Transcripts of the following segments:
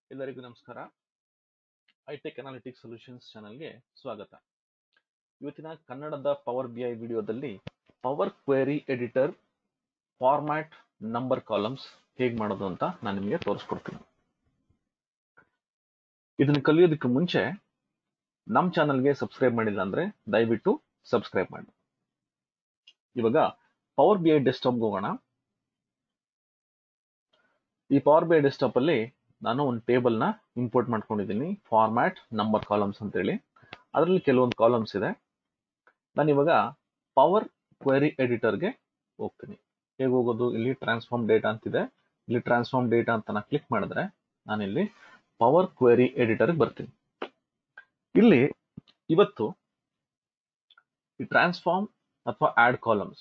ಎಲ್ಲರಿಗೂ ನಮಸ್ಕಾರ hi-tech analytics solutions ಚಾನಲ್ಗೆ ಸ್ವಾಗತ ಇವತ್ತಿನ ಕನ್ನಡದ ಪವರ್ ಬಿ ಐ ವಿಡಿಯೋದಲ್ಲಿ power query editor format number columns ಹೇಗೆ ಮಾಡೋದು ಅಂತ ನಾನು ನಿಮಗೆ ತೋರಿಸ್ಕೊಡ್ತೀನಿ ಇದನ್ನು ಕಲಿಯೋದಕ್ಕೆ ಮುಂಚೆ ನಮ್ಮ ಚಾನಲ್ಗೆ ಸಬ್ಸ್ಕ್ರೈಬ್ ಮಾಡಿಲ್ಲ ಅಂದ್ರೆ ದಯವಿಟ್ಟು ಸಬ್ಸ್ಕ್ರೈಬ್ ಮಾಡಿ ಇವಾಗ ಪವರ್ ಬಿ ಐ ಡೆಸ್ಕ್ಟಾಪ್ಗೆ ಹೋಗೋಣ ಈ ಪವರ್ ಬಿ ಐ ಡೆಸ್ಕ್ಟಾಪ್ ಅಲ್ಲಿ ನಾನು ಒಂದು ಟೇಬಲ್ ನ ಇಂಪೋರ್ಟ್ ಮಾಡ್ಕೊಂಡಿದ್ದೀನಿ ಫಾರ್ಮ್ಯಾಟ್ ನಂಬರ್ ಕಾಲಮ್ಸ್ ಅಂತ ಹೇಳಿ ಅದರಲ್ಲಿ ಕೆಲವೊಂದು ಕಾಲಮ್ಸ್ ಇದೆ ನಾನು ಇವಾಗ ಪವರ್ ಕ್ವೆರಿ ಎಡಿಟರ್ಗೆ ಹೋಗ್ತೀನಿ ಹೇಗೆ ಹೋಗೋದು ಇಲ್ಲಿ ಟ್ರಾನ್ಸ್ಫಾರ್ಮ್ ಡೇಟಾ ಅಂತಿದೆ ಇಲ್ಲಿ ಟ್ರಾನ್ಸ್ಫಾರ್ಮ್ ಡೇಟಾ ಅಂತ ನಾನು ಕ್ಲಿಕ್ ಮಾಡಿದ್ರೆ ನಾನಿಲ್ಲಿ ಪವರ್ ಕ್ವೆರಿ ಎಡಿಟರ್ಗೆ ಬರ್ತೀನಿ ಇಲ್ಲಿ ಇವತ್ತು ಈ ಟ್ರಾನ್ಸ್ಫಾರ್ಮ್ ಅಥವಾ ಆಡ್ ಕಾಲಮ್ಸ್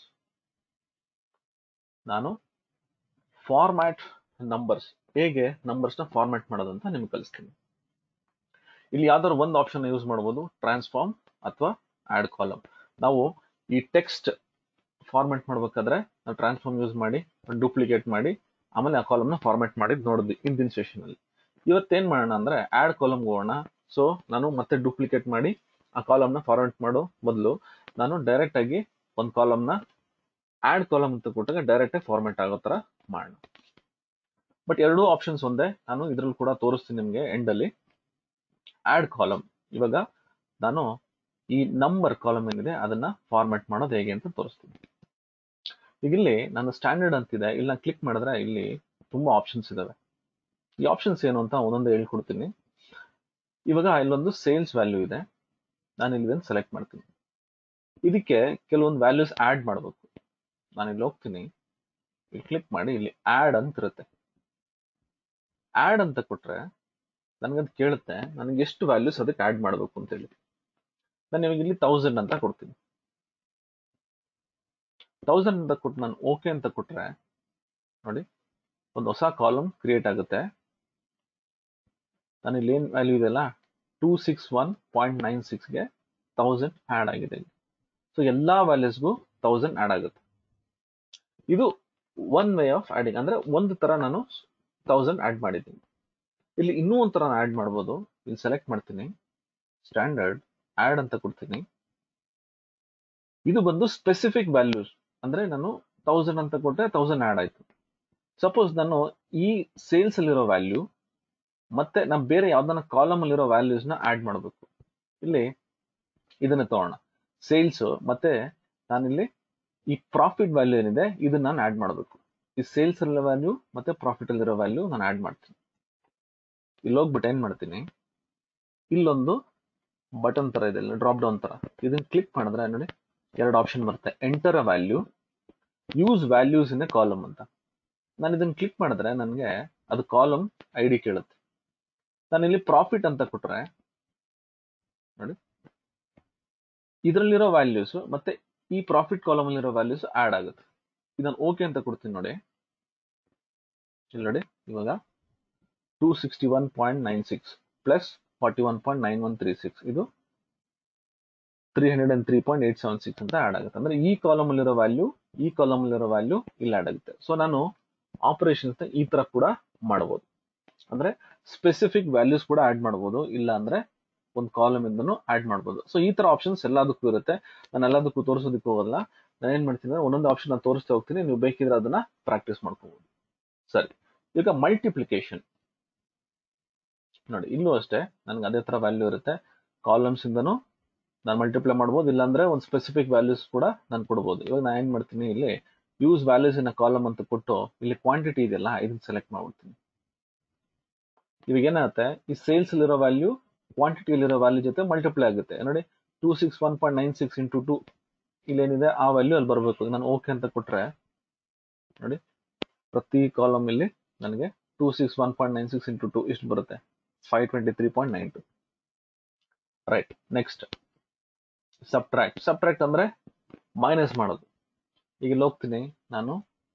ನಾನು ಫಾರ್ಮ್ಯಾಟ್ ನಂಬರ್ಸ್ ಹೇಗೆ ನಂಬರ್ಸ್ ನ ಫಾರ್ಮ್ಯಾಟ್ ಮಾಡೋದು ಅಂತ ನಿಮ್ಗೆ ಕಲಿಸ್ತೀನಿ ಇಲ್ಲಿ ಯಾವ್ದಾದ್ರು ಒಂದು ಆಪ್ಷನ್ ಯೂಸ್ ಮಾಡ್ಬೋದು ಟ್ರಾನ್ಸ್ಫಾರ್ಮ್ ಅಥವಾ ಆಡ್ ಕಾಲಮ್ ನಾವು ಈ ಟೆಕ್ಸ್ಟ್ ಫಾರ್ಮ್ಯಾಟ್ ಮಾಡ್ಬೇಕಾದ್ರೆ ನಾವು ಟ್ರಾನ್ಸ್ಫಾರ್ಮ್ ಯೂಸ್ ಮಾಡಿ ಡೂಪ್ಲಿಕೇಟ್ ಮಾಡಿ ಆಮೇಲೆ ಆ ಕಾಲಮ್ನ ಫಾರ್ಮ್ಯಾಟ್ ಮಾಡಿದ್ ನೋಡಿದ್ವಿ ಹಿಂದಿನ ಸೆಷನ್ ಅಲ್ಲಿ ಇವತ್ತೇನ್ ಮಾಡೋಣ ಅಂದ್ರೆ ಆಡ್ ಕಾಲಮ್ ಹೋಗೋಣ ಸೊ ನಾನು ಮತ್ತೆ ಡೂಪ್ಲಿಕೇಟ್ ಮಾಡಿ ಆ ಕಾಲಮ್ನ ಫಾರ್ಮ್ಯಾಟ್ ಮಾಡೋ ಬದಲು ನಾನು ಡೈರೆಕ್ಟ್ ಆಗಿ ಒಂದು ಕಾಲಮ್ನ ಆಡ್ ಕಾಲಮ್ ಅಂತ ಕೊಟ್ಟಾಗ ಡೈರೆಕ್ಟ್ ಆಗಿ ಫಾರ್ಮ್ಯಾಟ್ ಆಗೋ ತರ ಮಾಡೋಣ ಬಟ್ ಎರಡೂ ಆಪ್ಷನ್ಸ್ ಒಂದೇ ನಾನು ಇದ್ರಲ್ಲಿ ಕೂಡ ತೋರಿಸ್ತೀನಿ ನಿಮಗೆ ಎಂಡ್ ಅಲ್ಲಿ ಆಡ್ ಕಾಲಮ್ ಇವಾಗ ನಾನು ಈ ನಂಬರ್ ಕಾಲಮ್ ಏನಿದೆ ಅದನ್ನ ಫಾರ್ಮ್ಯಾಟ್ ಮಾಡೋದು ಹೇಗೆ ಅಂತ ತೋರಿಸ್ತೀನಿ ಈಗ ಇಲ್ಲಿ ನಾನು ಸ್ಟ್ಯಾಂಡರ್ಡ್ ಅಂತಿದೆ ಇಲ್ಲಿ ನಾನು ಕ್ಲಿಕ್ ಮಾಡಿದ್ರೆ ಇಲ್ಲಿ ತುಂಬಾ ಆಪ್ಷನ್ಸ್ ಇದಾವೆ ಈ ಆಪ್ಷನ್ಸ್ ಏನು ಅಂತ ಒಂದೊಂದು ಹೇಳ್ಕೊಡ್ತೀನಿ ಇವಾಗ ಇಲ್ಲೊಂದು ಸೇಲ್ಸ್ ವ್ಯಾಲ್ಯೂ ಇದೆ ನಾನು ಇಲ್ಲಿ ಸೆಲೆಕ್ಟ್ ಮಾಡ್ತೀನಿ ಇದಕ್ಕೆ ಕೆಲವೊಂದು ವ್ಯಾಲ್ಯೂಸ್ ಆಡ್ ಮಾಡಬೇಕು ನಾನು ಇಲ್ಲಿ ಹೋಗ್ತೀನಿ ಇಲ್ಲಿ ಕ್ಲಿಕ್ ಮಾಡಿ ಇಲ್ಲಿ ಆಡ್ ಅಂತ ಇರುತ್ತೆ ಆಡ್ ಅಂತ ಕೊಟ್ರೆ ನನಗದು ಕೇಳುತ್ತೆ ನನಗೆ ಎಷ್ಟು ವ್ಯಾಲ್ಯೂಸ್ ಅದಕ್ಕೆ ಆಡ್ ಮಾಡಬೇಕು ಅಂತ ಹೇಳಿ ನಾನು ಇವಾಗ ಇಲ್ಲಿ ತೌಸಂಡ್ ಅಂತ ಕೊಡ್ತೀನಿ ತೌಸಂಡ್ ಅಂತ ಕೊಟ್ಟು ನಾನು ಓಕೆ ಅಂತ ಕೊಟ್ರೆ ನೋಡಿ ಒಂದು ಹೊಸ ಕಾಲಮ್ ಕ್ರಿಯೇಟ್ ಆಗುತ್ತೆ ನಾನು ಇಲ್ಲಿ ಏನ್ ವ್ಯಾಲ್ಯೂ ಇದೆಲ್ಲ two six one point nine ಸಿಕ್ಸ್ಗೆ ತೌಸಂಡ್ ಆಡ್ ಆಗಿದೆ ಸೊ ಎಲ್ಲಾ ವ್ಯಾಲ್ಯೂಸ್ಗೂ ತೌಸಂಡ್ ಆಡ್ ಆಗುತ್ತೆ ಇದು ಒನ್ ವೇ ಆಫ್ ಆಡಿಂಗ್ ಅಂದ್ರೆ ಒಂದು ತರ ನಾನು ತೌಸಂಡ್ ಆಡ್ ಮಾಡಿದ್ದೀನಿ ಇಲ್ಲಿ ಇನ್ನೂ ಒಂಥರ ಆಡ್ ಮಾಡ್ಬೋದು ಇಲ್ಲಿ ಸೆಲೆಕ್ಟ್ ಮಾಡ್ತೀನಿ ಸ್ಟ್ಯಾಂಡರ್ಡ್ ಆಡ್ ಅಂತ ಕೊಡ್ತೀನಿ ಇದು ಬಂದು ಸ್ಪೆಸಿಫಿಕ್ ವ್ಯಾಲ್ಯೂಸ್ ಅಂದ್ರೆ ನಾನು ತೌಸಂಡ್ ಅಂತ ಕೊಟ್ಟರೆ ತೌಸಂಡ್ ಆಡ್ ಆಯ್ತು ಸಪೋಸ್ ನಾನು ಈ ಸೇಲ್ಸ್ ಅಲ್ಲಿರೋ ವ್ಯಾಲ್ಯೂ ಮತ್ತೆ ನಾನು ಬೇರೆ ಯಾವ್ದನ್ನ ಕಾಲಮ್ ಅಲ್ಲಿರೋ ವ್ಯಾಲ್ಯೂಸ್ ನ ಆಡ್ ಮಾಡಬೇಕು ಇಲ್ಲಿ ಇದನ್ನ ತಗೋಣ ಸೇಲ್ಸ್ ಮತ್ತೆ ನಾನಿಲ್ಲಿ ಈ ಪ್ರಾಫಿಟ್ ವ್ಯಾಲ್ಯೂ ಏನಿದೆ ಇದನ್ನ ನಾನು ಆಡ್ ಮಾಡಬೇಕು ಈ ಸೇಲ್ಸ್ ಅಲ್ಲಿರೋ ವ್ಯಾಲ್ಯೂ ಮತ್ತೆ ಪ್ರಾಫಿಟ್ ಅಲ್ಲಿರೋ ವ್ಯಾಲ್ಯೂ ನಾನು ಆಡ್ ಮಾಡ್ತೀನಿ ಇಲ್ಲಿ ಹೋಗ್ಬಿಟ್ಟು ಏನ್ ಮಾಡ್ತೀನಿ ಇಲ್ಲೊಂದು ಬಟನ್ ತರ ಇದೆ ಡ್ರಾಪ್ ಡೌನ್ ತರ ಇದನ್ನ ಕ್ಲಿಕ್ ಮಾಡಿದ್ರೆ ನೋಡಿ ಎರಡು ಆಪ್ಷನ್ ಬರುತ್ತೆ enter a value use values in a column ಅಂತ ನಾನು ಇದನ್ನ ಕ್ಲಿಕ್ ಮಾಡಿದ್ರೆ ನನಗೆ ಅದು ಕಾಲಮ್ ಐ ಡಿ ಕೇಳುತ್ತೆ ನಾನು ಇಲ್ಲಿ ಪ್ರಾಫಿಟ್ ಅಂತ ಕೊಟ್ರೆ ನೋಡಿ ಇದರಲ್ಲಿರೋ ವ್ಯಾಲ್ಯೂಸ್ ಮತ್ತೆ ಈ ಪ್ರಾಫಿಟ್ ಕಾಲಮ್ ಅಲ್ಲಿರೋ ವ್ಯಾಲ್ಯೂಸ್ ಆಡ್ ಆಗುತ್ತೆ ಇದನ್ನು ಓಕೆ ಅಂತ ಕೊಡ್ತೀನಿ ನೋಡಿ ಇಲ್ಲಿ ನೋಡಿ ಇವಾಗ two sixty one point nine six plus forty one point nine one three six ಇದು three hundred and three point eight seven six ಅಂತ ಆಡ್ ಆಗುತ್ತೆ ಅಂದ್ರೆ ಈ ಕಾಲಮ್ ಅಲ್ಲಿರೋ ವ್ಯಾಲ್ಯೂ ಈ ಕಾಲಮ್ ಅಲ್ಲಿರೋ ವ್ಯಾಲ್ಯೂ ಇಲ್ಲಿ ಆಡ್ ಆಗುತ್ತೆ ಸೊ ನಾನು ಆಪರೇಷನ್ಸ್ ಈ ತರ ಕೂಡ ಮಾಡಬಹುದು ಅಂದ್ರೆ ಸ್ಪೆಸಿಫಿಕ್ ವ್ಯಾಲ್ಯೂಸ್ ಕೂಡ ಆಡ್ ಮಾಡಬಹುದು ಇಲ್ಲ ಅಂದ್ರೆ ಒಂದು ಕಾಲಮ್ ಇಂದನು ಆಡ್ ಮಾಡಬಹುದು ಸೊ ಈ ತರ ಆಪ್ಷನ್ಸ್ ಎಲ್ಲದಕ್ಕೂ ಇರುತ್ತೆ ನಾನು ಎಲ್ಲದಕ್ಕೂ ತೋರಿಸೋದಕ್ಕೆ ಹೋಗಲ್ಲ ನಾನು ಏನ್ ಮಾಡ್ತೀನಿ ಅಂದ್ರೆ ಒಂದೊಂದು ಆಪ್ಷನ್ ನಾನು ತೋರಿಸ್ತಾ ಹೋಗ್ತೀನಿ ನೀವು ಬೇಕಿದ್ರೆ ಅದನ್ನ ಪ್ರಾಕ್ಟೀಸ್ ಮಾಡ್ಕೋಬಹುದು ಸರಿ ಈಗ ಮಲ್ಟಿಪ್ಲಿಕೇಶನ್ ನೋಡಿ ಇಲ್ಲೂ ಅಷ್ಟೇ ನನ್ಗೆ ಅದೇ ತರ ವ್ಯಾಲ್ಯೂ ಇರುತ್ತೆ ಕಾಲಮ್ಸ್ ಇಂದನು ನಾನು ಮಲ್ಟಿಪ್ಲೈ ಮಾಡ್ಬೋದು ಇಲ್ಲಾಂದ್ರೆ ಒಂದು ಸ್ಪೆಸಿಫಿಕ್ ವ್ಯಾಲ್ಯೂಸ್ ಕೂಡ ನಾನು ಕೊಡ್ಬೋದು ಇವಾಗ ನಾನು ಏನ್ ಮಾಡ್ತೀನಿ ಇಲ್ಲಿ ಯೂಸ್ ವ್ಯಾಲ್ಯೂಸ್ ಇನ್ ಕಾಲಮ್ ಅಂತ ಕೊಟ್ಟು ಇಲ್ಲಿ ಕ್ವಾಂಟಿಟಿ ಇದೆಯಲ್ಲ ಇದನ್ನ ಸೆಲೆಕ್ಟ್ ಮಾಡ್ಬಿಡ್ತೀನಿ ಇವಾಗ ಏನಾಗುತ್ತೆ ಈ ಸೇಲ್ಸ್ ಅಲ್ಲಿರೋ ವ್ಯಾಲ್ಯೂ ಕ್ವಾಂಟಿಟಿಯಲ್ಲಿರೋ ವ್ಯಾಲ್ಯೂ ಜೊತೆ ಮಲ್ಟಿಪ್ಲೈ ಆಗುತ್ತೆ ನೋಡಿ two six one point nine six into two ಇಲ್ಲೇನಿದೆ ಆ ವ್ಯಾಲ್ಯೂ ಅಲ್ಲಿ ಬರಬೇಕು ನಾನು ಓಕೆ ಅಂತ ಕೊಟ್ರೆ ನೋಡಿ ಪ್ರತಿ ಕಾಲಮ್ ಇಲ್ಲಿ ನನಗೆ two six one point nine six into two ಇಷ್ಟು ಬರುತ್ತೆ five twenty three point nine two right next subtract subtract ಅಂದ್ರೆ ಮೈನಸ್ ಮಾಡೋದು ಈಗ ಇಲ್ಲಿ ಹೋಗ್ತೀನಿ ನಾನು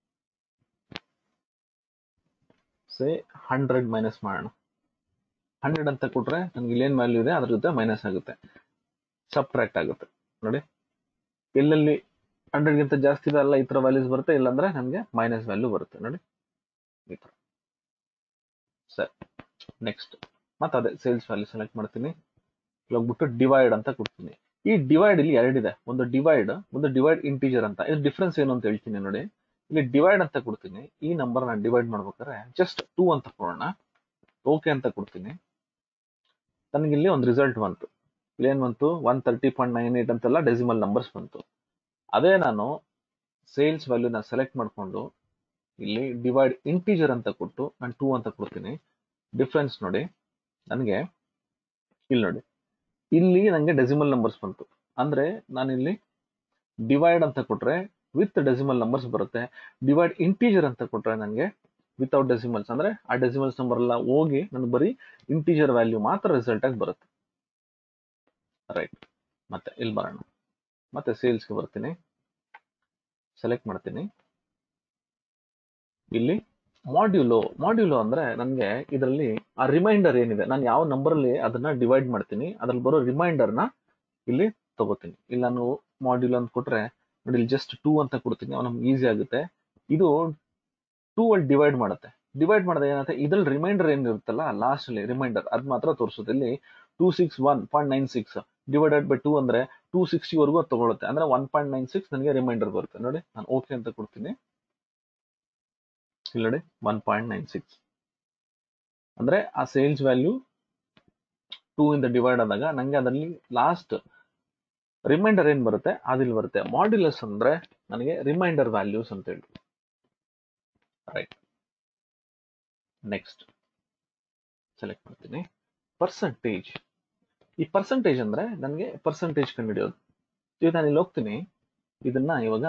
ಸೇ ಹಂಡ್ರೆಡ್ ಮೈನಸ್ ಮಾಡೋಣ ಹಂಡ್ರೆಡ್ ಅಂತ ಕೊಟ್ರೆ ನನ್ಗೆ ಇಲ್ಲೇನ್ ವ್ಯಾಲ್ಯೂ ಇದೆ ಅದ್ರ ಜೊತೆ ಮೈನಸ್ ಆಗುತ್ತೆ ಸಬ್ಟ್ರಾಕ್ಟ್ ಆಗುತ್ತೆ ನೋಡಿ ಎಲ್ಲೆಲ್ಲಿ ಹಂಡ್ರೆಡ್ಗಿಂತ ಜಾಸ್ತಿ ಇದೆ ಅಲ್ಲ ಈ ತರ ವ್ಯಾಲ್ಯೂಸ್ ಬರುತ್ತೆ ಇಲ್ಲಾಂದ್ರೆ ನನಗೆ ಮೈನಸ್ ವ್ಯಾಲ್ಯೂ ಬರುತ್ತೆ ನೋಡಿ ಈ ತರ ಸರಿ ನೆಕ್ಸ್ಟ್ ಮತ್ತೆ ಅದೇ ಸೇಲ್ಸ್ ವ್ಯಾಲ್ಯೂ ಸೆಲೆಕ್ಟ್ ಮಾಡ್ತೀನಿ ಇಲ್ಲಿ ಹೋಗ್ಬಿಟ್ಟು ಡಿವೈಡ್ ಅಂತ ಕೊಡ್ತೀನಿ ಈ ಡಿವೈಡ್ ಇಲ್ಲಿ ಎರಡಿದೆ ಒಂದು ಡಿವೈಡ್ ಒಂದು ಡಿವೈಡ್ ಇಂಟೀಜರ್ ಅಂತ ಇದು ಡಿಫ್ರೆನ್ಸ್ ಏನು ಅಂತ ಹೇಳ್ತೀನಿ ನೋಡಿ ಇಲ್ಲಿ ಡಿವೈಡ್ ಅಂತ ಕೊಡ್ತೀನಿ ಈ ನಂಬರ್ ನಾನು ಡಿವೈಡ್ ಮಾಡ್ಬೇಕಾದ್ರೆ ಜಸ್ಟ್ ಟೂ ಅಂತ ಕೊಡೋಣ ಓಕೆ ಅಂತ ಕೊಡ್ತೀನಿ ನನಗೆ ಇಲ್ಲಿ ಒಂದು ರಿಸಲ್ಟ್ ಬಂತು ಇಲ್ಲಿ ಏನ್ ಬಂತು one thirty point nine eight ಅಂತೆಲ್ಲ ಡೆಸಿಮಲ್ ನಂಬರ್ಸ್ ಬಂತು ಅದೇ ನಾನು ಸೇಲ್ಸ್ ವ್ಯಾಲ್ಯೂನ ಸೆಲೆಕ್ಟ್ ಮಾಡಿಕೊಂಡು ಇಲ್ಲಿ ಡಿವೈಡ್ ಇಂಟೀಜರ್ ಅಂತ ಕೊಟ್ಟು ನಾನು ಟೂ ಅಂತ ಕೊಡ್ತೀನಿ ಡಿಫ್ರೆನ್ಸ್ ನೋಡಿ ನನಗೆ ಇಲ್ಲಿ ನೋಡಿ ಇಲ್ಲಿ ನನಗೆ ಡೆಸಿಮಲ್ ನಂಬರ್ಸ್ ಬಂತು ಅಂದ್ರೆ ನಾನಿಲ್ಲಿ ಡಿವೈಡ್ ಅಂತ ಕೊಟ್ರೆ ವಿತ್ ಡೆಸಿಮಲ್ ನಂಬರ್ಸ್ ಬರುತ್ತೆ ಡಿವೈಡ್ ಇಂಟೀಜರ್ ಅಂತ ಕೊಟ್ರೆ ನನಗೆ ವಿತೌಟ್ ಡೆಸಿಮಲ್ಸ್ ಅಂದ್ರೆ ಆ ಡೆಸಿಮಲ್ಸ್ ನಂಬರ್ ಎಲ್ಲ ಹೋಗಿ ನನಗೆ ಬರೀ ಇಂಟೀಜರ್ ವ್ಯಾಲ್ಯೂ ಮಾತ್ರ ರಿಸಲ್ಟ್ ಆಗಿ ಬರುತ್ತೆ ರೈಟ್ ಮತ್ತೆ ಇಲ್ಲಿ ಬರೋಣ ಮತ್ತೆ ಸೇಲ್ಸ್ಗೆ ಬರ್ತೀನಿ ಸೆಲೆಕ್ಟ್ ಮಾಡ್ತೀನಿ ಇಲ್ಲಿ ಮಾಡ್ಯುಲೋ ಮಾಡ್ಯುಲೋ ಅಂದ್ರೆ ನನಗೆ ಇದರಲ್ಲಿ ಆ ರಿಮೈಂಡರ್ ಏನಿದೆ ನಾನು ಯಾವ ನಂಬರ್ ಅಲ್ಲಿ ಅದನ್ನ ಡಿವೈಡ್ ಮಾಡ್ತೀನಿ ಅದ್ರಲ್ಲಿ ಬರೋ ರಿಮೈಂಡರ್ ನ ಇಲ್ಲಿ ತಗೋತೀನಿ ಇಲ್ಲಿ ನಾನು ಮಾಡ್ಯುಲೋ ಅಂತ ಕೊಟ್ರೆ ನೋಡಿ ಇಲ್ಲಿ ಜಸ್ಟ್ ಟೂ ಅಂತ ಕೊಡ್ತೀನಿ ಅವ್ ನಮ್ಗೆ ಈಸಿ ಆಗುತ್ತೆ ಇದು ಟೂ ಅಲ್ಲಿ ಡಿವೈಡ್ ಮಾಡುತ್ತೆ ಡಿವೈಡ್ ಮಾಡಿದ್ರೆ ಏನಾಗುತ್ತೆ ಇದ್ರಲ್ಲಿ ರಿಮೈಂಡರ್ ಏನಿರುತ್ತಲ್ಲ ಲಾಸ್ಟ್ ಅಲ್ಲಿ ರಿಮೈಂಡರ್ ಅದ್ ಮಾತ್ರ ತೋರಿಸುತ್ತೆ ಇಲ್ಲಿ two six one point nine six divided by two ಅಂದ್ರೆ ಟೂ ಸಿಕ್ಸ್ಟಿ ವರೆಗೂ ಅದು ತಗೊಳುತ್ತೆ ಅಂದ್ರೆ ಒನ್ ಪಾಯಿಂಟ್ ನೈನ್ ಸಿಕ್ಸ್ ನನಗೆ ರಿಮೈಂಡರ್ ಬರುತ್ತೆ ನೋಡಿ ನಾನು ಓಕೆ ಅಂತ ಕೊಡ್ತೀನಿ ಇಲ್ಲಿ ನೋಡಿ ಒನ್ ಪಾಯಿಂಟ್ ನೈನ್ ಸಿಕ್ಸ್ ಅಂದ್ರೆ ಆ ಸೇಲ್ಸ್ ವ್ಯಾಲ್ಯೂ ಟೂ ಇಂದ ಡಿವೈಡ್ ಆದಾಗ ನಂಗೆ ಅದರಲ್ಲಿ ಲಾಸ್ಟ್ ರಿಮೈಂಡರ್ ಏನ್ ಬರುತ್ತೆ ಅದಿಲ್ಲಿ ಬರುತ್ತೆ ಮಾಡ್ಯುಲಸ್ ಅಂದ್ರೆ ನನಗೆ ರಿಮೈಂಡರ್ ವ್ಯಾಲ್ಯೂಸ್ ಅಂತ ಹೇಳಿ ರೈಟ್ ನೆಕ್ಸ್ಟ್ ಸೆಲೆಕ್ಟ್ ಮಾಡ್ತೀನಿ ಪರ್ಸೆಂಟೇಜ್ ಈ ಪರ್ಸೆಂಟೇಜ್ ಅಂದ್ರೆ ನನಗೆ ಪರ್ಸೆಂಟೇಜ್ ಕಂಡುಹಿಡಿಯೋದು ಈಗ ನಾನು ಇಲ್ಲಿ ಹೋಗ್ತೀನಿ ಇದನ್ನ ಇವಾಗ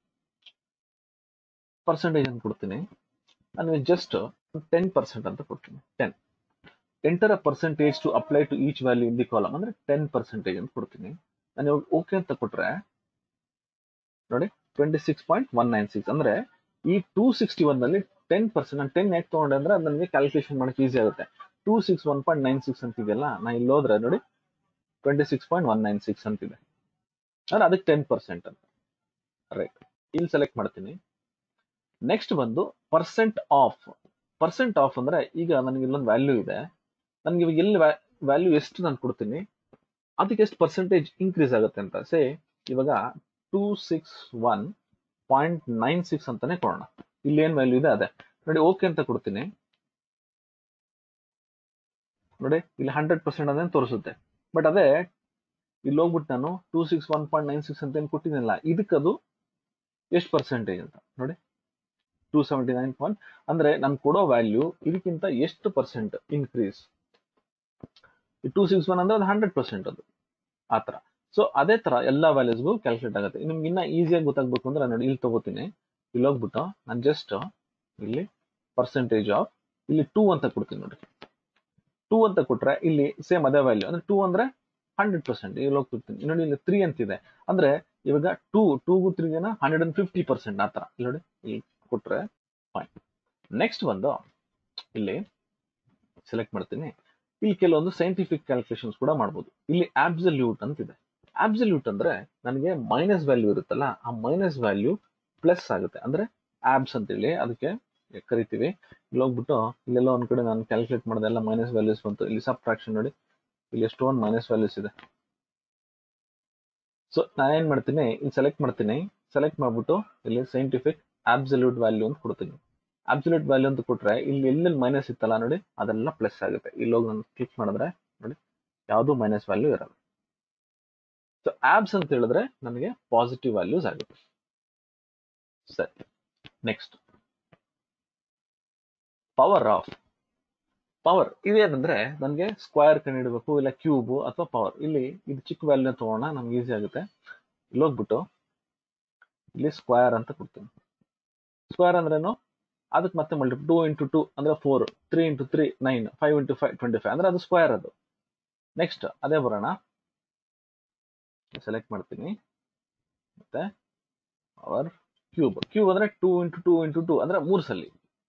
ಪರ್ಸೆಂಟೇಜ್ ಅಂತ ಕೊಡ್ತೀನಿ ನಾನು ಜಸ್ಟ್ ಟೆನ್ ಪರ್ಸೆಂಟ್ ಅಂತ ಕೊಡ್ತೀನಿ ten enter a percentage to apply to each value in the column ಅಂದ್ರೆ ಟೆನ್ ಪರ್ಸೆಂಟೇಜ್ ಅಂತ ಕೊಡ್ತೀನಿ ನಾನು ಇವಾಗ ಓಕೆ ಅಂತ ಕೊಟ್ರೆ ನೋಡಿ twenty six point one nine six ಅಂದ್ರೆ ಈ ಟೂ ಸಿಕ್ಸ್ಟಿ ಒನ್ ನಲ್ಲಿ ಟೆನ್ ಪರ್ಸೆಂಟ್ ನಾನು ಟೆನ್ ಯಾಕೆ ತಗೊಂಡೆ ಅಂದ್ರೆ ಅದು ನನಗೆ ಕ್ಯಾಲ್ಕುಲೇಷನ್ ಮಾಡಕ್ಕೆ ಈಸಿ ಆಗುತ್ತೆ two six one point nine six ಅಂತಿದೆಯಲ್ಲ ನಾ ಇಲ್ಲಿ ಹೋದ್ರೆ ನೋಡಿ twenty six point one nine six ಅಂತಿದೆ ಅಂದ್ರೆ ಅದಕ್ಕೆ ಟೆನ್ ಪರ್ಸೆಂಟ್ ಅಂತ ರೈಟ್ ಇಲ್ಲಿ ಸೆಲೆಕ್ಟ್ ಮಾಡ್ತೀನಿ ನೆಕ್ಸ್ಟ್ ಬಂದು ಪರ್ಸೆಂಟ್ ಆಫ್ ಪರ್ಸೆಂಟ್ ಆಫ್ ಅಂದ್ರೆ ಈಗ ನನಗೆ ಇಲ್ಲೊಂದು ವ್ಯಾಲ್ಯೂ ಇದೆ ನನಗೆ ಇವಾಗ ಎಲ್ಲಿ ವ್ಯಾಲ್ಯೂ ಎಷ್ಟು ನಾನು ಕೊಡ್ತೀನಿ ಅದಕ್ಕೆ ಎಷ್ಟು ಪರ್ಸೆಂಟೇಜ್ ಇನ್ಕ್ರೀಸ್ ಆಗುತ್ತೆ ಅಂತ ಸೇ ಇವಾಗ two six one point nine six ಅಂತಾನೆ ಕೊಡೋಣ ಇಲ್ಲಿ ಏನ್ ವ್ಯಾಲ್ಯೂ ಇದೆ ಅದೇ ನೋಡಿ ಓಕೆ ಅಂತ ಕೊಡ್ತೀನಿ ನೋಡಿ ಇಲ್ಲಿ ಹಂಡ್ರೆಡ್ ಪರ್ಸೆಂಟ್ ಅದೇನು ತೋರಿಸುತ್ತೆ ಬಟ್ ಅದೇ ಇಲ್ಲಿ ಹೋಗ್ಬಿಟ್ಟು ನಾನು two six one point nine six ಅಂತ ಏನು ಕೊಟ್ಟಿದ್ದೀನಲ್ಲ ಇದಕ್ಕದು ಎಷ್ಟು ಪರ್ಸೆಂಟೇಜ್ ಅಂತ ನೋಡಿ ಟೂ ಸೆವೆಂಟಿ ನೈನ್ ಪಾಯಿಂಟ್ ಅಂದ್ರೆ ನಾನು ಕೊಡೋ ವ್ಯಾಲ್ಯೂ ಇದಕ್ಕಿಂತ ಎಷ್ಟು percent increase two six one ಅಂದ್ರೆ ಅದು ಹಂಡ್ರೆಡ್ ಪರ್ಸೆಂಟ್ ಅದು ಆ ಥರ ಸೊ ಅದೇ ತರ ಎಲ್ಲಾ ವ್ಯಾಲ್ಯೂಸ್ಗೂ ಕ್ಯಾಲ್ಕುಲೇಟ್ ಆಗುತ್ತೆ ನಿಮ್ಗೆ ಇನ್ನ ಈಸಿಯಾಗಿ ಗೊತ್ತಾಗ್ಬೇಕು ಅಂದ್ರೆ ನೋಡಿ ಇಲ್ಲಿ ತಗೋತೀನಿ ಇಲ್ಲಿ ಹೋಗ್ಬಿಟ್ಟು ನಾನು ಜಸ್ಟ್ ಇಲ್ಲಿ ಪರ್ಸೆಂಟೇಜ್ ಆಫ್ ಇಲ್ಲಿ ಟೂ ಅಂತ ಕೊಡ್ತೀನಿ ನೋಡಿ ಟೂ ಅಂತ ಕೊಟ್ರೆ ಇಲ್ಲಿ ಸೇಮ್ ಅದೇ ವ್ಯಾಲ್ಯೂ ಅಂದ್ರೆ ಟೂ ಅಂದ್ರೆ ಹಂಡ್ರೆಡ್ ಪರ್ಸೆಂಟ್ ಇಲ್ಲಿ ಹೋಗ್ತಿರ್ತೀನಿ ನೋಡಿ ಇಲ್ಲಿ ತ್ರೀ ಅಂತಿದೆ ಅಂದ್ರೆ ಇವಾಗ ಟೂ ಟೂಗೂ ತ್ರೀಗೆನ ಹಂಡ್ರೆಡ್ ಅಂಡ್ ಫಿಫ್ಟಿ ಪರ್ಸೆಂಟ್ ಆ ತರ ಇಲ್ಲಿ ನೋಡಿ ಇಲ್ಲಿ ಕೊಟ್ರೆ ಫೈನ್ ನೆಕ್ಸ್ಟ್ ಬಂದು ಇಲ್ಲಿ ಸೆಲೆಕ್ಟ್ ಮಾಡ್ತೀನಿ ಇಲ್ಲಿ ಕೆಲವೊಂದು ಸೈಂಟಿಫಿಕ್ ಕ್ಯಾಲ್ಕುಲೇಷನ್ಸ್ ಕೂಡ ಮಾಡ್ಬೋದು ಇಲ್ಲಿ ಆಬ್ಸಲ್ಯೂಟ್ ಅಂತಿದೆ ಆಬ್ಸಲ್ಯೂಟ್ ಅಂದ್ರೆ ನನಗೆ ಮೈನಸ್ ವ್ಯಾಲ್ಯೂ ಇರುತ್ತಲ್ಲ ಆ ಮೈನಸ್ ವ್ಯಾಲ್ಯೂ ಪ್ಲಸ್ ಆಗುತ್ತೆ ಅಂದ್ರೆ ಆಬ್ಸ್ ಅಂತೇಳಿ ಅದಕ್ಕೆ ಕರಿತೀವಿ ಇಲ್ಲಿ ಹೋಗ್ಬಿಟ್ಟು ಇಲ್ಲೆಲ್ಲ ಒಂದ್ ಕಡೆ ನಾನು ಕ್ಯಾಲ್ಕುಲೇಟ್ ಮಾಡಿದೆ ಎಲ್ಲ ಮೈನಸ್ ವ್ಯಾಲ್ಯೂಸ್ ಬಂತು ಇಲ್ಲಿ ಸಬ್ಟ್ರಾಕ್ಷನ್ ನೋಡಿ ಇಲ್ಲಿ ಎಷ್ಟೊಂದು ಮೈನಸ್ ವ್ಯಾಲ್ಯೂಸ್ ಇದೆ ಸೊ ನಾನು ಏನ್ ಮಾಡ್ತೀನಿ ಇಲ್ಲಿ ಸೆಲೆಕ್ಟ್ ಮಾಡ್ತೀನಿ ಸೆಲೆಕ್ಟ್ ಮಾಡ್ಬಿಟ್ಟು ಇಲ್ಲಿ ಸೈಂಟಿಫಿಕ್ ಆಬ್ಸಲ್ಯೂಟ್ ವ್ಯಾಲ್ಯೂ ಅಂತ ಕೊಡ್ತೀನಿ ಅಬ್ಸಲ್ಯೂಟ್ ವ್ಯಾಲ್ಯೂ ಅಂತ ಕೊಟ್ರೆ ಇಲ್ಲಿ ಎಲ್ಲೆಲ್ಲಿ ಮೈನಸ್ ಇತ್ತಲ್ಲ ನೋಡಿ ಅದೆಲ್ಲ ಪ್ಲಸ್ ಆಗುತ್ತೆ ಇಲ್ಲಿ ಹೋಗಿ ನಾನು ಕ್ಲಿಕ್ ಮಾಡಿದ್ರೆ ನೋಡಿ ಯಾವುದು ಮೈನಸ್ ವ್ಯಾಲ್ಯೂ ಇರಲ್ಲ ಸೊ ಆಬ್ಸ್ ಅಂತ ಹೇಳಿದ್ರೆ ನನಗೆ ಪಾಸಿಟಿವ್ ವ್ಯಾಲ್ಯೂಸ್ ಆಗುತ್ತೆ ಸರಿ ನೆಕ್ಸ್ಟ್ ಪವರ್ ಆಫ್ ಪವರ್ ಇದೇನಂದ್ರೆ ನನಗೆ ಸ್ಕ್ವೇರ್ ಕಂಡಿಡಬೇಕು ಇಲ್ಲ ಕ್ಯೂಬ್ ಅಥವಾ ಪವರ್ ಇಲ್ಲಿ ಇದು ಚಿಕ್ಕ ವ್ಯಾಲ್ಯೂ ತಗೋಣ ನಮ್ಗೆ ಈಸಿ ಆಗುತ್ತೆ ಇಲ್ಲಿ ಹೋಗ್ಬಿಟ್ಟು ಇಲ್ಲಿ ಸ್ಕ್ವೇರ್ ಅಂತ ಕೊಡ್ತೀನಿ ಸ್ಕ್ವೇರ್ ಅಂದ್ರೇನು ಅದಕ್ಕೆ ಮತ್ತೆ ಮಲ್ಟಿ ಟೂ ಇಂಟು ಟೂ ಅಂದ್ರೆ four three into three nine five into five twenty five ಅಂದ್ರೆ ಅದು ಸ್ಕ್ವೇರ್ ಅದು ನೆಕ್ಸ್ಟ್ ಅದೇ ಬರೋಣ ಸೆಲೆಕ್ಟ್ ಮಾಡ್ತೀನಿ ಮತ್ತೆ ಪವರ್ ಕ್ಯೂಬ್ ಕ್ಯೂಬ್ ಅಂದ್ರೆ two into two into two ಅಂದ್ರೆ ಮೂರು ಸಲ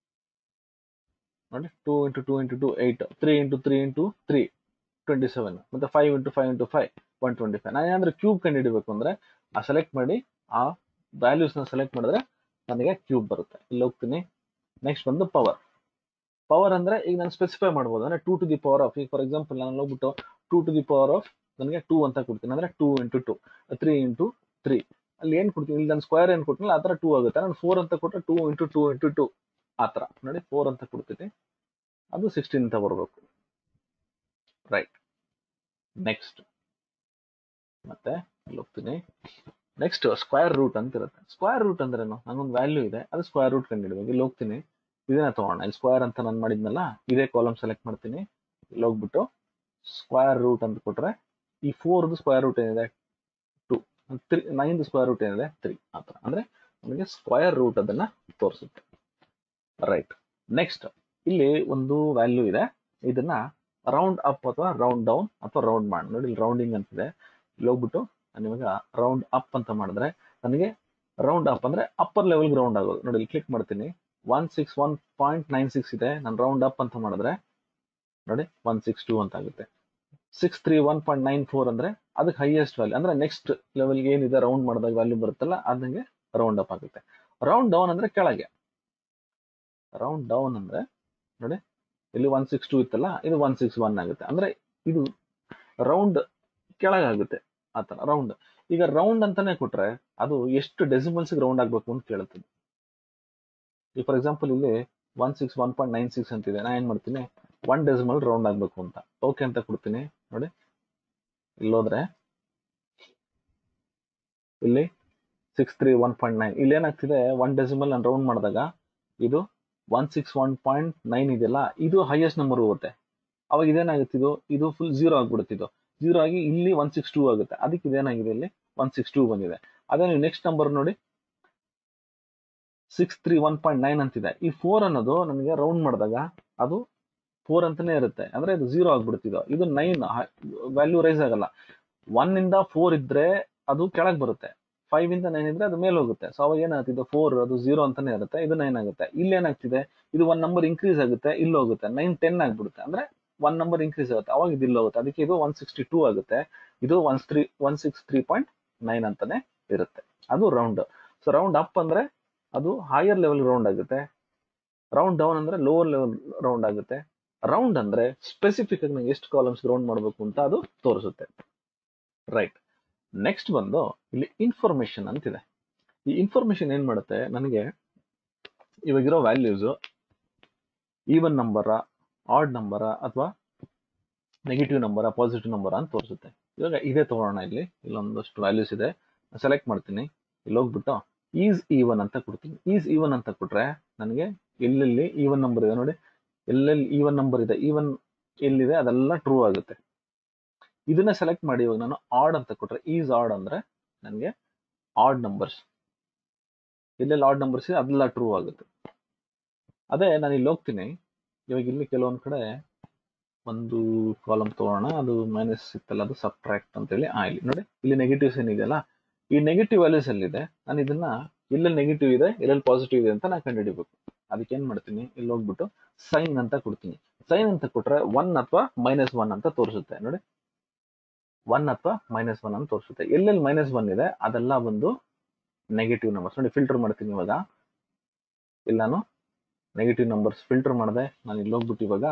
ನೋಡಿ two into two into two eight three into three into three twenty seven ಮತ್ತೆ five into five into five one twenty five ನಾನು ಏನಾದ್ರೆ ಕ್ಯೂಬ್ ಕಂಡು ಹಿಡಿಬೇಕು ಅಂದ್ರೆ ಆ ಸೆಲೆಕ್ಟ್ ಮಾಡಿ ಆ ವ್ಯಾಲ್ಯೂಸ್ನ ಸೆಲೆಕ್ಟ್ ಮಾಡಿದ್ರೆ ನನಗೆ ಕ್ಯೂಬ್ ಬರುತ್ತೆ ಇಲ್ಲಿ ಹೋಗ್ತೀನಿ ನೆಕ್ಸ್ಟ್ ಬಂದು ಪವರ್ ಪವರ್ ಅಂದ್ರೆ ಈಗ ನಾನು ಸ್ಪೆಸಿಫೈ ಮಾಡ್ಬೋದು ಅಂದ್ರೆ two to the power of ಈಗ ಫಾರ್ ಎಕ್ಸಾಂಪಲ್ ನಾನು ಹೋಗ್ಬಿಟ್ಟು two to the power of ನನಗೆ ಟೂ ಅಂತ ಕೊಡ್ತೀನಿ ಅಂದ್ರೆ two into two three into three ಅಲ್ಲಿ ಏನ್ ಕೊಡ್ತೀನಿ ಇಲ್ಲಿ ನಾನು ಸ್ಕ್ವೇರ್ ಏನ್ ಕೊಡ್ತೀನಿ ಆ ತರ ಟೂ ಆಗುತ್ತೆ ನಾನು ಫೋರ್ ಅಂತ ಕೊಟ್ಟರೆ two into two into two ಆ ತರ ನೋಡಿ ಫೋರ್ ಅಂತ ಕೊಡ್ತೀನಿ ಅದು ಸಿಕ್ಸ್ಟೀನ್ ಅಂತ ಬರಬೇಕು ರೈಟ್ ನೆಕ್ಸ್ಟ್ ಮತ್ತೆ ಇಲ್ಲಿ ಹೋಗ್ತೀನಿ ನೆಕ್ಸ್ಟ್ ಸ್ಕ್ವೇರ್ ರೂಟ್ ಅಂತ ಇರುತ್ತೆ ಸ್ಕ್ವೇರ್ ರೂಟ್ ಅಂದ್ರೇನು ನಂಗೊಂದು ವ್ಯಾಲ್ಯೂ ಇದೆ ಅದು ಸ್ಕ್ವೇರ್ ರೂಟ್ ಕಂಡಿಡ್ಬೇಕು ಇಲ್ಲಿ ಹೋಗ್ತೀನಿ ಇದನ್ನ ತಗೋಣ ಇಲ್ಲಿ ಸ್ಕ್ವೇರ್ ಅಂತ ನಾನು ಮಾಡಿದ್ನಲ್ಲ ಇದೇ ಕಾಲಮ್ ಸೆಲೆಕ್ಟ್ ಮಾಡ್ತೀನಿ ಇಲ್ಲಿ ಹೋಗ್ಬಿಟ್ಟು ಸ್ಕ್ವೇರ್ ರೂಟ್ ಅಂತ ಕೊಟ್ರೆ ಈ ಫೋರ್ದು ಸ್ಕ್ವೇರ್ ರೂಟ್ ಏನಿದೆ two three nine square root ಏನಿದೆ ತ್ರೀ ಆ ಥರ ಅಂದ್ರೆ ನಮಗೆ ಸ್ಕ್ವೇರ್ ರೂಟ್ ಅದನ್ನ ತೋರಿಸುತ್ತೆ ರೈಟ್ ನೆಕ್ಸ್ಟ್ ಇಲ್ಲಿ ಒಂದು ವ್ಯಾಲ್ಯೂ ಇದೆ ಇದನ್ನ ರೌಂಡ್ ಅಪ್ ಅಥವಾ ರೌಂಡ್ ಡೌನ್ ಅಥವಾ ರೌಂಡ್ ಮಾಡಿ ನೋಡಿ ಇಲ್ಲಿ ರೌಂಡಿಂಗ್ ಅಂತಿದೆ ಇಲ್ಲಿ ಹೋಗ್ಬಿಟ್ಟು ನಾನು ಇವಾಗ ರೌಂಡ್ ಅಪ್ ಅಂತ ಮಾಡಿದ್ರೆ ನನಗೆ ರೌಂಡ್ ಅಪ್ ಅಂದ್ರೆ ಅಪ್ಪರ್ ಲೆವೆಲ್ ರೌಂಡ್ ಆಗೋದು ನೋಡಿ ಇಲ್ಲಿ ಕ್ಲಿಕ್ ಮಾಡ್ತೀನಿ one six one point nine six ಇದೆ ನಾನು ರೌಂಡ್ ಅಪ್ ಅಂತ ಮಾಡಿದ್ರೆ ನೋಡಿ ಒನ್ ಸಿಕ್ಸ್ ಟೂ ಅಂತ ಆಗುತ್ತೆ six three one point nine four ಅಂದ್ರೆ ಅದಕ್ಕೆ ಹೈಯೆಸ್ಟ್ ವ್ಯಾಲ್ಯೂ ಅಂದ್ರೆ ನೆಕ್ಸ್ಟ್ ಲೆವೆಲ್ಗೆ ಏನಿದೆ ರೌಂಡ್ ಮಾಡಿದಾಗ ವ್ಯಾಲ್ಯೂ ಬರುತ್ತಲ್ಲ ಅದಂಗೆ ರೌಂಡ್ ಅಪ್ ಆಗುತ್ತೆ ರೌಂಡ್ ಡೌನ್ ಅಂದ್ರೆ ಕೆಳಗೆ ರೌಂಡ್ ಡೌನ್ ಅಂದ್ರೆ ನೋಡಿ ಇಲ್ಲಿ ಒನ್ ಸಿಕ್ಸ್ ಟೂ ಇತ್ತಲ್ಲ ಇದು ಒನ್ ಸಿಕ್ಸ್ ಒನ್ ಆಗುತ್ತೆ ಅಂದ್ರೆ ಇದು ರೌಂಡ್ ಕೆಳಗಾಗುತ್ತೆ ಆತರ ರೌಂಡ್ ಈಗ ರೌಂಡ್ ಅಂತಾನೆ ಕೊಟ್ರೆ ಅದು ಎಷ್ಟು ಡೆಸಿಮಲ್ಸ್ ರೌಂಡ್ ಆಗ್ಬೇಕು ಅಂತ ಕೇಳುತ್ತದೆ ಈಗ ಫಾರ್ ಎಕ್ಸಾಂಪಲ್ ಇಲ್ಲಿ one six one point nine six ಅಂತಿದೆ ನಾ ಏನ್ ಮಾಡ್ತೀನಿ ಒನ್ ಡೆಸಿಮಲ್ ರೌಂಡ್ ಆಗ್ಬೇಕು ಅಂತ ಓಕೆ ಅಂತ ಕೊಡ್ತೀನಿ ನೋಡಿ ಇಲ್ಲೋದ್ರೆ ಇಲ್ಲಿ six three one point nine ಇಲ್ಲಿ ಏನಾಗ್ತಿದೆ ಒನ್ ಡೆಸಿಮಲ್ ನಾನು ರೌಂಡ್ ಮಾಡಿದಾಗ ಇದು one six one point nine ಇದೆಯಲ್ಲ ಇದು ಹೈಯೆಸ್ಟ್ ನಂಬರ್ ಹೋಗುತ್ತೆ ಅವಾಗ ಇದೇನಾಗುತ್ತಿದ್ದು ಇದು ಫುಲ್ ಜೀರೋ ಆಗ್ಬಿಡುತ್ತಿದ್ದು ಜೀರೋ ಆಗಿ ಇಲ್ಲಿ ಒನ್ ಸಿಕ್ಸ್ ಟೂ ಆಗುತ್ತೆ ಅದಕ್ಕೆ ಇದೇನಾಗಿದೆ ಇಲ್ಲಿ ಒನ್ ಸಿಕ್ಸ್ ಟೂ ಬಂದಿದೆ ಅದೇ ನೀವು ನೆಕ್ಸ್ಟ್ ನಂಬರ್ ನೋಡಿ six three one point nine ಅಂತಿದೆ ಈ ಫೋರ್ ಅನ್ನೋದು ನನಗೆ ರೌಂಡ್ ಮಾಡಿದಾಗ ಅದು ಫೋರ್ ಅಂತಾನೆ ಇರುತ್ತೆ ಅಂದ್ರೆ ಇದು ಜೀರೋ ಆಗ್ಬಿಡ್ತಿದ್ದು ಇದು ನೈನ್ ವ್ಯಾಲ್ಯೂ ರೈಸ್ ಆಗಲ್ಲ ಒನ್ ಇಂದ ಫೋರ್ ಇದ್ರೆ ಅದು ಕೆಳಗೆ ಬರುತ್ತೆ ಫೈವ್ ಇಂದ ನೈನ್ ಇದ್ರೆ ಅದು ಮೇಲೆ ಹೋಗುತ್ತೆ ಸೊ ಅವಾಗ ಏನಾಗ್ತಿದೆ ಫೋರ್ ಅದು ಜೀರೋ ಅಂತಾನೆ ಇರುತ್ತೆ ಇದು ನೈನ್ ಆಗುತ್ತೆ ಇಲ್ಲಿ ಏನಾಗ್ತಿದೆ ಇದು ಒನ್ ನಂಬರ್ ಇನ್ಕ್ರೀಸ್ ಆಗುತ್ತೆ ಇಲ್ಲಿ ಹೋಗುತ್ತೆ ನೈನ್ ಟೆನ್ ಆಗ್ಬಿಡುತ್ತೆ ಅಂದ್ರೆ ಒನ್ ನಂಬರ್ ಇನ್ಕ್ರೀಸ್ ಆಗುತ್ತೆ ಅವಾಗ ಇದು ಇಲ್ಲಿ ಹೋಗುತ್ತೆ ಅದಕ್ಕೆ ಇದು ಒನ್ ಸಿಕ್ಸ್ಟಿ ಟೂ ಆಗುತ್ತೆ ಇದು one three one six three point nine ಅಂತಾನೆ ಇರುತ್ತೆ ಅದು ರೌಂಡ್ ಸೊ ರೌಂಡ್ ಅಪ್ ಅಂದ್ರೆ ಅದು ಹೈಯರ್ ಲೆವೆಲ್ ರೌಂಡ್ ಆಗುತ್ತೆ ರೌಂಡ್ ಡೌನ್ ಅಂದ್ರೆ ಲೋವರ್ ಲೆವೆಲ್ ರೌಂಡ್ ಆಗುತ್ತೆ ರೌಂಡ್ ಅಂದ್ರೆ ಸ್ಪೆಸಿಫಿಕ್ ಆಗಿ ನಂಗೆ ಎಷ್ಟು ಕಾಲಮ್ಸ್ ರೌಂಡ್ ಮಾಡಬೇಕು ಅಂತ ಅದು ತೋರಿಸುತ್ತೆ ರೈಟ್ ನೆಕ್ಸ್ಟ್ ಬಂದು ಇಲ್ಲಿ ಇನ್ಫಾರ್ಮೇಶನ್ ಅಂತಿದೆ ಈ ಇನ್ಫಾರ್ಮೇಶನ್ ಏನ್ ಮಾಡುತ್ತೆ ನನಗೆ ಇವಾಗಿರೋ values even number odd number ಅಥವಾ ನೆಗೆಟಿವ್ ನಂಬರ ಪಾಸಿಟಿವ್ ನಂಬರ ಅಂತ ತೋರಿಸುತ್ತೆ ಇವಾಗ ಇದೇ ತಗೊಳ್ಳೋಣ ಇಲ್ಲಿ ಇಲ್ಲೊಂದಷ್ಟು ವ್ಯಾಲ್ಯೂಸ್ ಇದೆ ಸೆಲೆಕ್ಟ್ ಮಾಡ್ತೀನಿ ಇಲ್ಲಿ ಹೋಗ್ಬಿಟ್ಟು ಈಸ್ ಈವನ್ ಅಂತ ಕೊಡ್ತೀನಿ ಈಸ್ ಈವನ್ ಅಂತ ಕೊಟ್ರೆ ನನಗೆ ಎಲ್ಲೆಲ್ಲಿ ಈವನ್ ನಂಬರ್ ಇದೆ ನೋಡಿ ಎಲ್ಲೆಲ್ಲಿ ಈವನ್ ನಂಬರ್ ಇದೆ ಈವನ್ ಎಲ್ಲಿದೆ ಅದೆಲ್ಲ ಟ್ರೂ ಆಗುತ್ತೆ ಇದನ್ನ ಸೆಲೆಕ್ಟ್ ಮಾಡಿ ಇವಾಗ ನಾನು ಆಡ್ ಅಂತ ಕೊಟ್ರೆ ಈಸ್ ಆಡ್ ಅಂದ್ರೆ ನನಗೆ ಆಡ್ ನಂಬರ್ಸ್ ಎಲ್ಲೆಲ್ಲಿ ಆಡ್ ನಂಬರ್ಸ್ ಇದೆ ಅದೆಲ್ಲ ಟ್ರೂ ಆಗುತ್ತೆ ಅದೇ ನಾನು ಇಲ್ಲಿ ಹೋಗ್ತೀನಿ ಇವಾಗ ಇಲ್ಲಿ ಕೆಲವೊಂದ್ ಕಡೆ ಒಂದು ಕಾಲಮ್ ತಗೋಣ ಅದು ಮೈನಸ್ ಇತ್ತಲ್ಲ ಅದು ಸಬ್ಟ್ರಾಕ್ಟ್ ಅಂತ ಹೇಳಿ ಆ ಇಲ್ಲಿ ನೋಡಿ ಇಲ್ಲಿ ನೆಗೆಟಿವ್ಸ್ ಏನಿದೆಯಲ್ಲ ಈ ನೆಗೆಟಿವ್ ವ್ಯಾಲ್ಯೂಸ್ ಎಲ್ಲಿದೆ ನಾನು ಇದನ್ನ ಎಲ್ಲೆಲ್ಲಿ ನೆಗೆಟಿವ್ ಇದೆ ಎಲ್ಲೆಲ್ಲಿ ಪಾಸಿಟಿವ್ ಇದೆ ಅಂತ ನಾನು ಕಂಡುಹಿಡಿಬೇಕು ಅದಕ್ಕೆ ಏನ್ ಮಾಡ್ತೀನಿ ಇಲ್ಲಿ ಹೋಗ್ಬಿಟ್ಟು ಸೈನ್ ಅಂತ ಕೊಡ್ತೀನಿ ಸೈನ್ ಅಂತ ಕೊಟ್ರೆ ಒನ್ ಅಥವಾ ಮೈನಸ್ ಒನ್ ಅಂತ ತೋರಿಸುತ್ತೆ ನೋಡಿ ಒನ್ ಅಥವಾ ಮೈನಸ್ ಒನ್ ಅಂತ ತೋರಿಸುತ್ತೆ ಎಲ್ಲೆಲ್ಲಿ ಮೈನಸ್ ಒನ್ ಇದೆ ಅದೆಲ್ಲ ಒಂದು ನೆಗೆಟಿವ್ ನಂಬರ್ಸ್ ನೋಡಿ ಫಿಲ್ಟರ್ ಮಾಡ್ತೀನಿ ಇವಾಗ ಇಲ್ಲಿ ನಾನು ನೆಗೆಟಿವ್ ನಂಬರ್ಸ್ ಫಿಲ್ಟರ್ ಮಾಡಿದೆ ನಾನು ಇಲ್ಲಿ ಹೋಗ್ಬಿಟ್ಟು ಇವಾಗ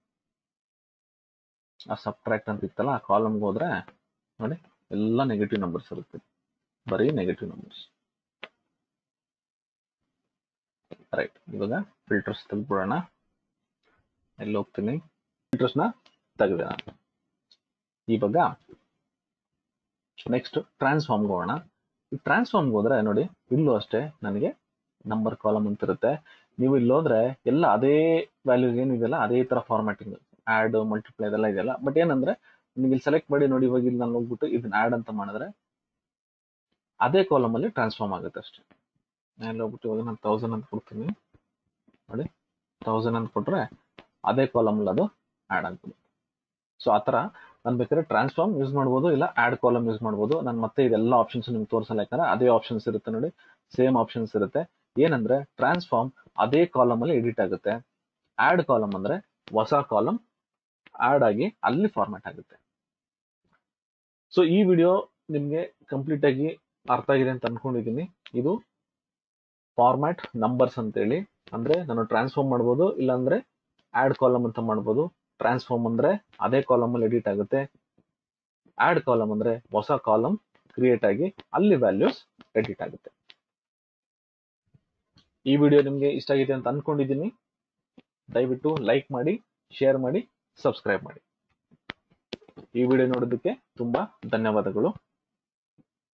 ಆ ಸಬ್ಟ್ರಾಕ್ಟ್ ಅಂತ ಇತ್ತಲ್ಲ ಆ ಕಾಲಮ್ಗೆ ಹೋದ್ರೆ ನೋಡಿ ಎಲ್ಲ ನೆಗೆಟಿವ್ ನಂಬರ್ಸ್ ಇರುತ್ತೆ ಬರೀ ನೆಗೆಟಿವ್ ನಂಬರ್ಸ್ ರೈಟ್ ಇವಾಗ ಫಿಲ್ಟರ್ಸ್ ತೆಗೆದ್ಬಿಡೋಣ ಎಲ್ಲಿ ಹೋಗ್ತೀನಿ ಫಿಲ್ಟರ್ಸ್ನ ತೆಗೆದೆ ನಾನು ಇವಾಗ ನೆಕ್ಸ್ಟ್ ಟ್ರಾನ್ಸ್ಫಾರ್ಮ್ಗೆ ಹೋಗೋಣ ಈ ಟ್ರಾನ್ಸ್ಫಾರ್ಮ್ಗೆ ಹೋದ್ರೆ ನೋಡಿ ಇಲ್ಲೂ ಅಷ್ಟೇ ನನಗೆ ನಂಬರ್ ಕಾಲಮ್ ಅಂತ ಇರುತ್ತೆ ನೀವು ಇಲ್ಲಿ ಹೋದ್ರೆ ಎಲ್ಲ ಅದೇ ವ್ಯಾಲ್ಯೂ ಏನಿದೆಯಲ್ಲ ಅದೇ ತರ ಫಾರ್ಮ್ಯಾಟಿಂಗ್ ಆಡ್ ಮಲ್ಟಿಪ್ಲೈ ಅದೆಲ್ಲ ಇದೆಯಲ್ಲ ಬಟ್ ಏನಂದ್ರೆ ನಿಮಗೆ ಇಲ್ಲಿ ಸೆಲೆಕ್ಟ್ ಮಾಡಿ ನೋಡಿ ಇವಾಗ ಇಲ್ಲಿ ನಾನು ಹೋಗ್ಬಿಟ್ಟು ಇದನ್ನ ಆಡ್ ಅಂತ ಮಾಡಿದ್ರೆ ಅದೇ ಕಾಲಮ್ ಅಲ್ಲಿ ಟ್ರಾನ್ಸ್ಫಾರ್ಮ್ ಆಗುತ್ತೆ ಅಷ್ಟೇ ನಾನು ಹೋಗ್ಬಿಟ್ಟು ಇವಾಗ ನಾನು ತೌಸಂಡ್ ಅಂತ ಕೊಡ್ತೀನಿ ನೋಡಿ ತೌಸಂಡ್ ಅಂತ ಕೊಟ್ರೆ ಅದೇ ಕಾಲಮ್ ಅಲ್ಲಿ ಅದು ಆಡ್ ಆಗ್ತದೆ ಸೊ ಆ ಥರ ನಾನು ಬೇಕಾದ್ರೆ ಟ್ರಾನ್ಸ್ಫಾರ್ಮ್ ಯೂಸ್ ಮಾಡ್ಬೋದು ಇಲ್ಲ ಆಡ್ ಕಾಲಮ್ ಯೂಸ್ ಮಾಡ್ಬೋದು ನಾನು ಮತ್ತೆ ಇದೆಲ್ಲ ಆಪ್ಷನ್ಸ್ ನಿಮ್ಗೆ ತೋರಿಸಲ್ಲ ಯಾಕಂದ್ರೆ ಅದೇ ಆಪ್ಷನ್ಸ್ ಇರುತ್ತೆ ನೋಡಿ ಸೇಮ್ ಆಪ್ಷನ್ಸ್ ಇರುತ್ತೆ ಏನಂದ್ರೆ ಟ್ರಾನ್ಸ್ಫಾರ್ಮ್ ಅದೇ ಕಾಲಮ್ ಅಲ್ಲಿ ಎಡಿಟ್ ಆಗುತ್ತೆ ಆಡ್ ಕಾಲಮ್ ಅಂದ್ರೆ ಹೊಸ ಕಾಲಮ್ ಆಡ್ ಆಗಿ ಅಲ್ಲಿ ಫಾರ್ಮ್ಯಾಟ್ ಆಗುತ್ತೆ ಸೊ ಈ ವಿಡಿಯೋ ನಿಮ್ಗೆ ಕಂಪ್ಲೀಟ್ ಆಗಿ ಅರ್ಥ ಆಗಿದೆ ಅಂತ ಅನ್ಕೊಂಡಿದ್ದೀನಿ ಇದು ಫಾರ್ಮ್ಯಾಟ್ ನಂಬರ್ಸ್ ಅಂತೇಳಿ ಅಂದ್ರೆ ನಾನು ಟ್ರಾನ್ಸ್ಫಾರ್ಮ್ ಮಾಡ್ಬೋದು ಇಲ್ಲಾಂದ್ರೆ ಆಡ್ ಕಾಲಮ್ ಅಂತ ಮಾಡ್ಬೋದು ಟ್ರಾನ್ಸ್ಫಾರ್ಮ್ ಅಂದ್ರೆ ಅದೇ ಕಾಲಮ್ ಅಲ್ಲಿ ಎಡಿಟ್ ಆಗುತ್ತೆ ಆಡ್ ಕಾಲಮ್ ಅಂದ್ರೆ ಹೊಸ ಕಾಲಮ್ ಕ್ರಿಯೇಟ್ ಆಗಿ ಅಲ್ಲಿ ವ್ಯಾಲ್ಯೂಸ್ ಎಡಿಟ್ ಆಗುತ್ತೆ ಈ ವಿಡಿಯೋ ನಿಮ್ಗೆ ಇಷ್ಟ ಆಗಿದೆ ಅಂತ ಅನ್ಕೊಂಡಿದ್ದೀನಿ ದಯವಿಟ್ಟು ಲೈಕ್ ಮಾಡಿ ಶೇರ್ ಮಾಡಿ ಸಬ್ಸ್ಕ್ರೈಬ್ ಮಾಡಿ ಈ ವಿಡಿಯೋ ನೋಡೋದಕ್ಕೆ ತುಂಬಾ ಧನ್ಯವಾದಗಳು